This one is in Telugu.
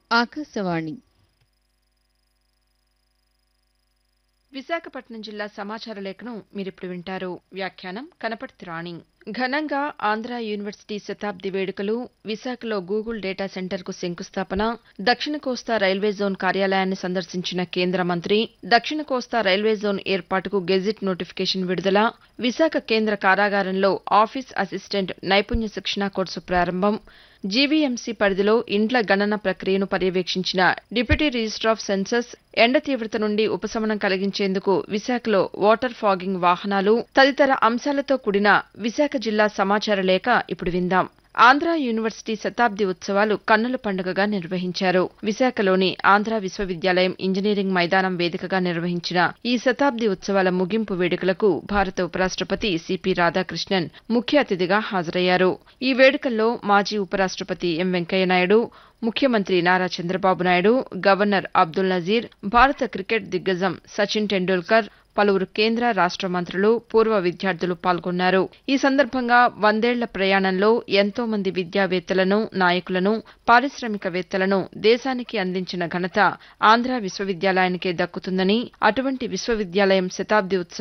ఆకాశవాణి విశాఖపట్నం జిల్లా సమాచార లేఖను మీరిప్పుడు వింటారు వ్యాఖ్యానం కనపర్తి రాణి ఘనంగా ఆంధ్ర యూనివర్సిటీ శతాబ్ది వేడుకలు విశాఖలో గూగుల్ డేటా సెంటర్కు శంకుస్థాపన దక్షిణ కోస్తా రైల్వే జోన్ కార్యాలయాన్ని సందర్శించిన కేంద్ర మంత్రి దక్షిణ కోస్తా రైల్వే జోన్ ఏర్పాటుకు గెజిట్ నోటిఫికేషన్ విడుదల విశాఖ కేంద్ర కారాగారంలో ఆఫీస్ అసిస్టెంట్ నైపుణ్య శిక్షణా కోర్సు ప్రారంభం జీవీఎంసీ పరిధిలో ఇండ్ల గణన ప్రక్రియను పర్యవేక్షించిన డిప్యూటీ రిజిస్టార్ ఆఫ్ సెన్సస్ ఎండ తీవ్రత నుండి ఉపశమనం కలిగించేందుకు విశాఖలో వాటర్ ఫాగింగ్ వాహనాలు తదితర అంశాలతో కూడిన విశాఖ జిల్లా సమాచార లేఖ ఇప్పుడు విందాం ఆంధ్ర యూనివర్సిటీ శతాబ్ది ఉత్సవాలు కన్నుల పండుగగా నిర్వహించారు విశాఖలోని ఆంధ్ర విశ్వవిద్యాలయం ఇంజనీరింగ్ మైదానం వేదికగా నిర్వహించిన ఈ శతాబ్ది ఉత్సవాల ముగింపు వేడుకలకు భారత ఉపరాష్టపతి సిపి రాధాకృష్ణన్ ముఖ్య అతిథిగా హాజరయ్యారు ఈ వేడుకల్లో మాజీ ఉపరాష్టపతి ఎం వెంకయ్యనాయుడు ముఖ్యమంత్రి నారా చంద్రబాబు నాయుడు గవర్నర్ అబ్దుల్ నజీర్ భారత క్రికెట్ దిగ్గజం సచిన్ టెండూల్కర్ పలువురు కేంద్ర రాష్ట మంత్రులు పూర్వ విద్యార్థులు పాల్గొన్నారు ఈ సందర్భంగా వందేళ్ల ప్రయాణంలో ఎంతో మంది విద్యావేత్తలను నాయకులను పారిశామికవేత్తలను దేశానికి అందించిన ఘనత ఆంధ్ర విశ్వవిద్యాలయానికే దక్కుతుందని అటువంటి విశ్వవిద్యాలయం శతాబ్ది ఉత్సవం